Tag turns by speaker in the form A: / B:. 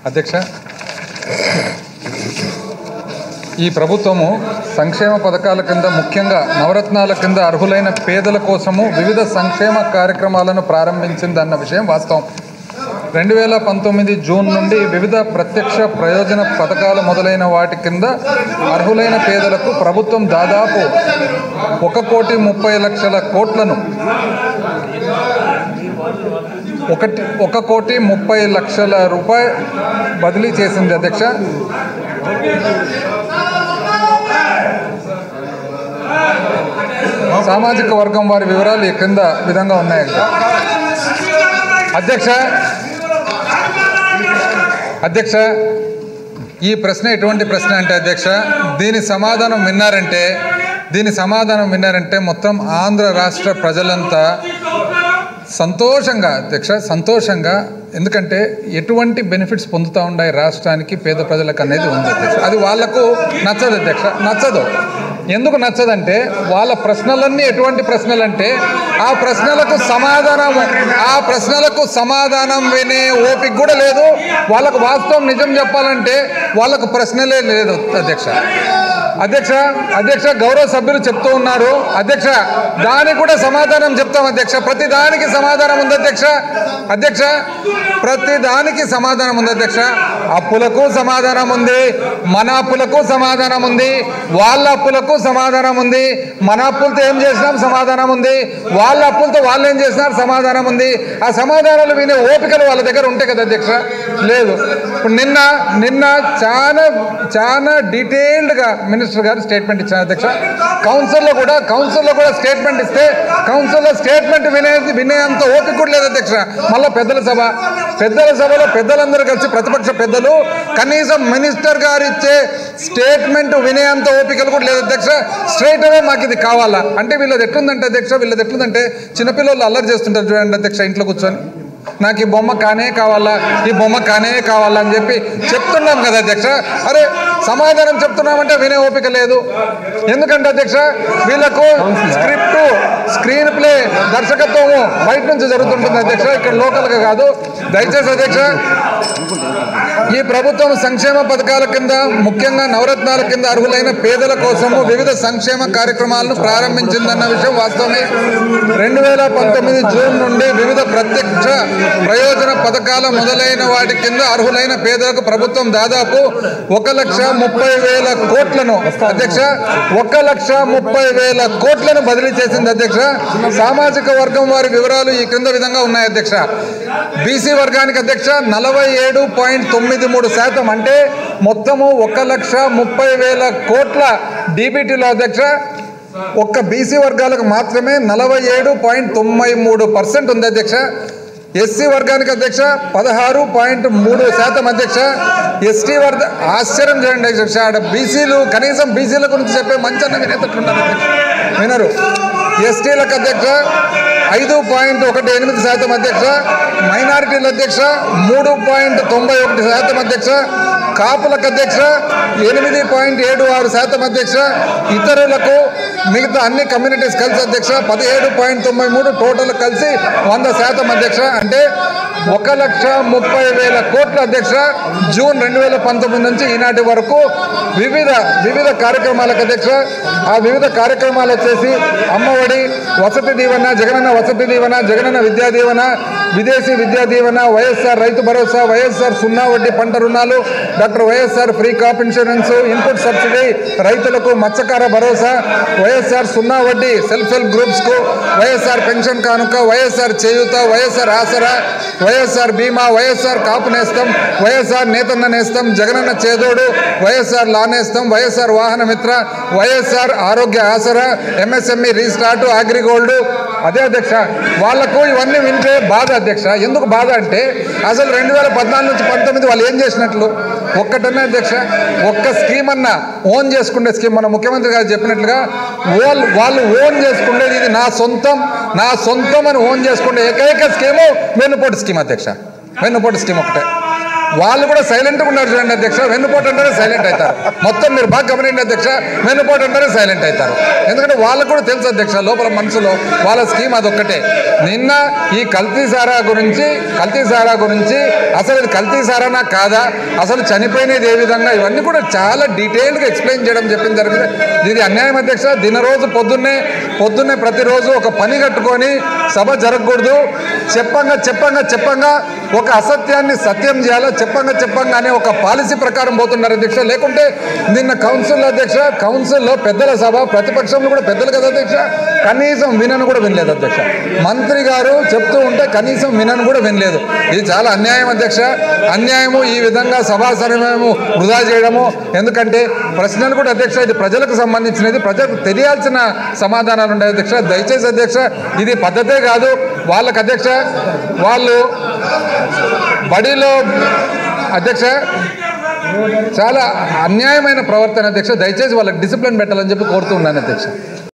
A: అధ్యక్ష ఈ ప్రభుత్వము సంక్షేమ పథకాల కింద ముఖ్యంగా నవరత్నాల కింద అర్హులైన పేదల కోసము వివిధ సంక్షేమ కార్యక్రమాలను ప్రారంభించిందన్న విషయం వాస్తవం రెండు వేల పంతొమ్మిది జూన్ నుండి వివిధ ప్రత్యక్ష ప్రయోజన పథకాలు మొదలైన వాటి కింద అర్హులైన పేదలకు ప్రభుత్వం దాదాపు ఒక కోటి ముప్పై లక్షల కోట్లను ఒకటి ఒక కోటి ముప్పై లక్షల రూపాయ బదిలీ చేసింది అధ్యక్ష సామాజిక వర్గం వారి వివరాలు ఈ క్రింద విధంగా ఉన్నాయి అధ్యక్ష అధ్యక్ష ఈ ప్రశ్న ఎటువంటి ప్రశ్న అంటే అధ్యక్ష దీని సమాధానం విన్నారంటే దీని సమాధానం విన్నారంటే మొత్తం ఆంధ్ర రాష్ట్ర ప్రజలంతా సంతోషంగా అధ్యక్ష సంతోషంగా ఎందుకంటే ఎటువంటి బెనిఫిట్స్ పొందుతూ ఉన్నాయి రాష్ట్రానికి పేద ప్రజలకు అనేది ఉంది అధ్యక్ష అది వాళ్లకు నచ్చదు అధ్యక్ష నచ్చదు ఎందుకు నచ్చదంటే వాళ్ళ ప్రశ్నలన్నీ ఎటువంటి ప్రశ్నలు అంటే ఆ ప్రశ్నలకు సమాధానం ఆ ప్రశ్నలకు సమాధానం వినే ఓపిక కూడా లేదు వాళ్ళకు వాస్తవం నిజం చెప్పాలంటే వాళ్ళకు ప్రశ్నలే లేదు అధ్యక్ష అధ్యక్ష అధ్యక్ష గౌరవ సభ్యులు చెప్తూ ఉన్నారు అధ్యక్ష దానికి కూడా సమాధానం చెప్తాం అధ్యక్ష ప్రతి దానికి సమాధానం ఉంది అధ్యక్ష అధ్యక్ష ప్రతి దానికి సమాధానం ఉంది అధ్యక్ష అప్పులకు సమాధానం ఉంది మన అప్పులకు సమాధానం ఉంది వాళ్ళ అప్పులకు సమాధానం ఉంది మన అప్పులతో ఏం చేసినాం సమాధానం ఉంది వాళ్ళ అప్పులతో వాళ్ళు ఏం చేసినారు సమాధానం ఉంది ఆ సమాధానాలు వినే ఓపికలు వాళ్ళ దగ్గర ఉంటాయి కదా అధ్యక్ష లేదు ఇప్పుడు నిన్న నిన్న చాలా చాలా డీటెయిల్డ్గా మినిస్టర్ గారు స్టేట్మెంట్ ఇచ్చారు అధ్యక్ష కౌన్సిల్లో కూడా కౌన్సిల్లో కూడా స్టేట్మెంట్ ఇస్తే కౌన్సిల్లో స్టేట్మెంట్ వినేది వినేంత ఓపిక కూడా లేదు అధ్యక్ష మళ్ళీ పెద్దల సభ పెద్దల సభలో పెద్దలందరూ కలిసి ప్రతిపక్ష పెద్దలు కనీసం మినిస్టర్ గారు ఇచ్చే స్టేట్మెంట్ వినేంత ఓపికలు కూడా లేదు అధ్యక్ష స్ట్రైట్ అవే మాకు ఇది కావాలా అంటే వీళ్ళది ఎట్లుందంటే అధ్యక్ష వీళ్ళది ఎట్లుందంటే చిన్నపిల్లలు అల్లరి చేస్తుంటారు చూడండి అధ్యక్ష ఇంట్లో కూర్చొని నాకు ఈ బొమ్మ కానే కావాలా ఈ బొమ్మ కానే కావాలా అని చెప్పి చెప్తున్నాం కదా అధ్యక్ష అరే సమాధానం చెప్తున్నామంటే వినే ఓపిక లేదు ఎందుకంటే అధ్యక్ష వీళ్ళకు స్క్రిప్ట్ స్క్రీన్ ప్లే దర్శకత్వము బయట నుంచి జరుగుతుంటుంది అధ్యక్ష ఇక్కడ లోకల్గా కాదు దయచేసి అధ్యక్ష ఈ ప్రభుత్వం సంక్షేమ పథకాల కింద ముఖ్యంగా నవరత్నాల కింద అర్హులైన పేదల కోసము వివిధ సంక్షేమ కార్యక్రమాలను ప్రారంభించిందన్న విషయం వాస్తవమే రెండు వేల పంతొమ్మిది జూన్ నుండి వివిధ ప్రత్యక్ష ప్రయోజన పథకాల మొదలైన వాటి కింద అర్హులైన పేదలకు ప్రభుత్వం దాదాపు ఒక లక్ష ముప్పై వేల కోట్లను అధ్యక్ష ఒక లక్ష ముప్పై వేల కోట్లను బదిలీ చేసింది అధ్యక్ష సామాజిక వర్గం వారి వివరాలు ఈ క్రింద విధంగా ఉన్నాయి అధ్యక్ష బీసీ వర్గానికి అధ్యక్ష నలభై ఏడు పాయింట్ తొమ్మిది మూడు శాతం అంటే మొత్తము ఒక లక్ష ముప్పై వేల కోట్ల డీబీటీలో అధ్యక్ష ఒక్క బీసీ వర్గాలకు మాత్రమే నలభై ఏడు పాయింట్ తొంభై మూడు పర్సెంట్ ఉంది అధ్యక్ష ఎస్సీ వర్గానికి అధ్యక్ష పదహారు పాయింట్ మూడు శాతం అధ్యక్ష ఎస్టీ వర్గ ఆశ్చర్యం చేయండి అధ్యక్ష ఆడ బీసీలు కనీసం బీసీల గురించి చెప్పే మంచన్న వినేటట్లున్నారు అధ్యక్ష వినరు ఎస్టీలకు అధ్యక్ష ఐదు పాయింట్ ఒకటి ఎనిమిది శాతం అధ్యక్ష మైనారిటీల అధ్యక్ష మూడు పాయింట్ తొంభై ఒకటి శాతం అధ్యక్ష కాపులకు అధ్యక్ష ఎనిమిది పాయింట్ ఏడు ఆరు శాతం అధ్యక్ష ఇతరులకు మిగతా అన్ని కమ్యూనిటీస్ కలిసి అధ్యక్ష పదిహేడు పాయింట్ తొంభై మూడు టోటల్ కలిసి వంద శాతం అధ్యక్ష అంటే ఒక లక్ష ముప్పై వేల కోట్ల అధ్యక్ష జూన్ రెండు వేల పంతొమ్మిది నుంచి ఈనాటి వరకు వివిధ వివిధ కార్యక్రమాలకు అధ్యక్ష ఆ వివిధ కార్యక్రమాలు వచ్చేసి అమ్మఒడి వసతి దీవెన జగనన్న వసతి దీవెన జగనన్న విద్యా దీవెన విదేశీ విద్యా దీవెన వైఎస్ఆర్ రైతు భరోసా వైఎస్ఆర్ సున్నా వడ్డీ పంట రుణాలు doctor YSR free crop insurance input subsidy రైతులకు మత్స్యకార భరోసా వైఎస్ఆర్ సున్నా వడ్డీ సెల్ఫ్ హెల్ప్ గ్రూప్స్కు వైఎస్ఆర్ పెన్షన్ కానుక వైఎస్ఆర్ చేయూత వైఎస్ఆర్ ఆసరా వైఎస్ఆర్ బీమా వైఎస్ఆర్ కాపు నేస్తం వైఎస్ఆర్ నేతన్న నేస్తం జగనన్న చేదోడు వైఎస్ఆర్ లా నేస్తం వైఎస్ఆర్ వాహన మిత్ర వైఎస్ఆర్ ఆరోగ్య ఆసరా ఎంఎస్ఎంఈ రీస్టార్ట్ అగ్రిగోల్డ్ అదే అధ్యక్ష వాళ్లకు ఇవన్నీ వింటే బాధ అధ్యక్ష ఎందుకు బాధ అంటే అసలు రెండు వేల పద్నాలుగు నుంచి పంతొమ్మిది వాళ్ళు ఏం చేసినట్లు ఒక్కటన్నా అధ్యక్ష ఒక్క స్కీమ్ అన్నా ఓన్ చేసుకునే స్కీమ్ మన ముఖ్యమంత్రి గారు చెప్పినట్లుగా వాళ్ళు వాళ్ళు ఓన్ చేసుకునేది ఇది నా సొంతం నా సొంతం అని ఓన్ చేసుకునే ఏకైక స్కీము వెన్నుపోటు స్కీమ్ అధ్యక్ష వెన్నుపోటు స్కీమ్ ఒకటే వాళ్ళు కూడా సైలెంట్గా ఉన్నారు చూడండి అధ్యక్ష వెన్నుపోటు అంటేనే సైలెంట్ అవుతారు మొత్తం మీరు బాగా గమనించండి అధ్యక్ష వెన్నుపోటు అంటేనే సైలెంట్ అవుతారు ఎందుకంటే వాళ్ళకు కూడా తెలుసు అధ్యక్ష లోపల మనసులో వాళ్ళ స్కీమ్ అదొక్కటే నిన్న ఈ కల్తీ సారా గురించి కల్తీ సారా గురించి అసలు ఇది కల్తీ సారానా కాదా అసలు చనిపోయినది ఏ విధంగా ఇవన్నీ కూడా చాలా డీటెయిల్డ్గా ఎక్స్ప్లెయిన్ చేయడం చెప్పింది జరిగింది ఇది అన్యాయం అధ్యక్ష దినరోజు పొద్దున్నే పొద్దున్నే ప్రతిరోజు ఒక పని కట్టుకొని సభ జరగకూడదు చెప్పంగా చెప్పంగా చెప్పంగా ఒక అసత్యాన్ని సత్యం చేయాలో చెప్పంగా చెప్పంగా అనే ఒక పాలసీ ప్రకారం పోతున్నారు అధ్యక్ష లేకుంటే నిన్న కౌన్సిల్ అధ్యక్ష కౌన్సిల్లో పెద్దల సభ ప్రతిపక్షంలో కూడా పెద్దలు కదా అధ్యక్ష కనీసం వినను కూడా వినలేదు అధ్యక్ష మంత్రి గారు చెప్తూ ఉంటే కనీసం వినను కూడా వినలేదు ఇది చాలా అన్యాయం అధ్యక్ష అన్యాయము ఈ విధంగా సభా సమయము వృధా చేయడము ఎందుకంటే ప్రశ్నలు కూడా అధ్యక్ష ఇది ప్రజలకు సంబంధించినది ప్రజలకు తెలియాల్సిన సమాధానాలు ఉంటాయి అధ్యక్ష దయచేసి అధ్యక్ష ఇది పద్ధతే కాదు వాళ్ళకి అధ్యక్ష వాళ్ళు బడిలో అధ్యక్ష చాలా అన్యాయమైన ప్రవర్తన అధ్యక్ష దయచేసి వాళ్ళకి డిసిప్లిన్ పెట్టాలని చెప్పి కోరుతూ ఉన్నాను అధ్యక్ష